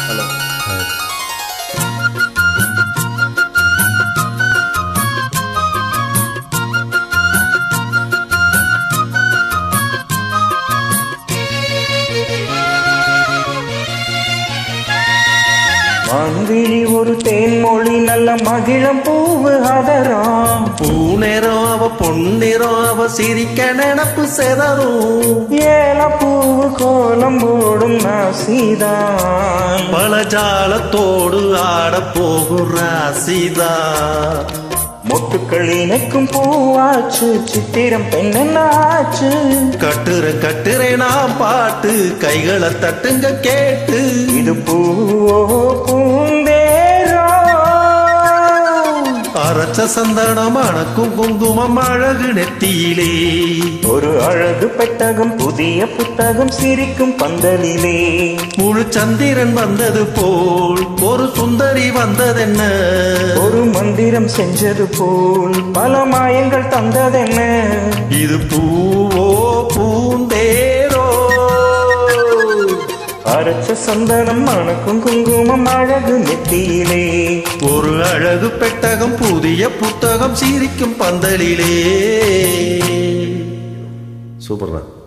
hello மான்விழி ஒரு தேன்மொழி நல்ல மகிழம் பூவு அதரம் பூநேரம் அவ பொன்னிறம் அவ சிரிக்க நினப்பு செதறும் ஏல பூவு கோலம் போடும் நாசிதான் பல ஜாலத்தோடு ஆட போகும் ராசிதா மொட்டுக்கள் இணைக்கும் பூவாச்சு சித்திரம் பெண்ணாச்சு கட்டுற கட்டுரை நான் பாட்டு கைகளை தட்டுங்க கேட்டு இது பூவோ பூந்தேரோ அரைச்ச சந்தனம் அணக்கும் குங்குமம் அழகு நெத்தியிலே ஒரு அழகு பெட்டகம் புதிய புத்தகம் சிரிக்கும் பந்தலிலே முழு சந்திரன் வந்தது போல் ஒரு சுந்தரி வந்ததென்ன ஒரு மந்திரம் செஞ்சது போல் பல மாயங்கள் தந்ததென்ன இது பூவோ பூந்தேரோ அரைச்ச சந்தனம் மணக்கும் குங்குமம் அழகு நெத்தியிலே ஒரு அழகு பெட்டகம் புதிய புத்தகம் சிரிக்கும் பந்தலிலே சூப்பர்ண்ணா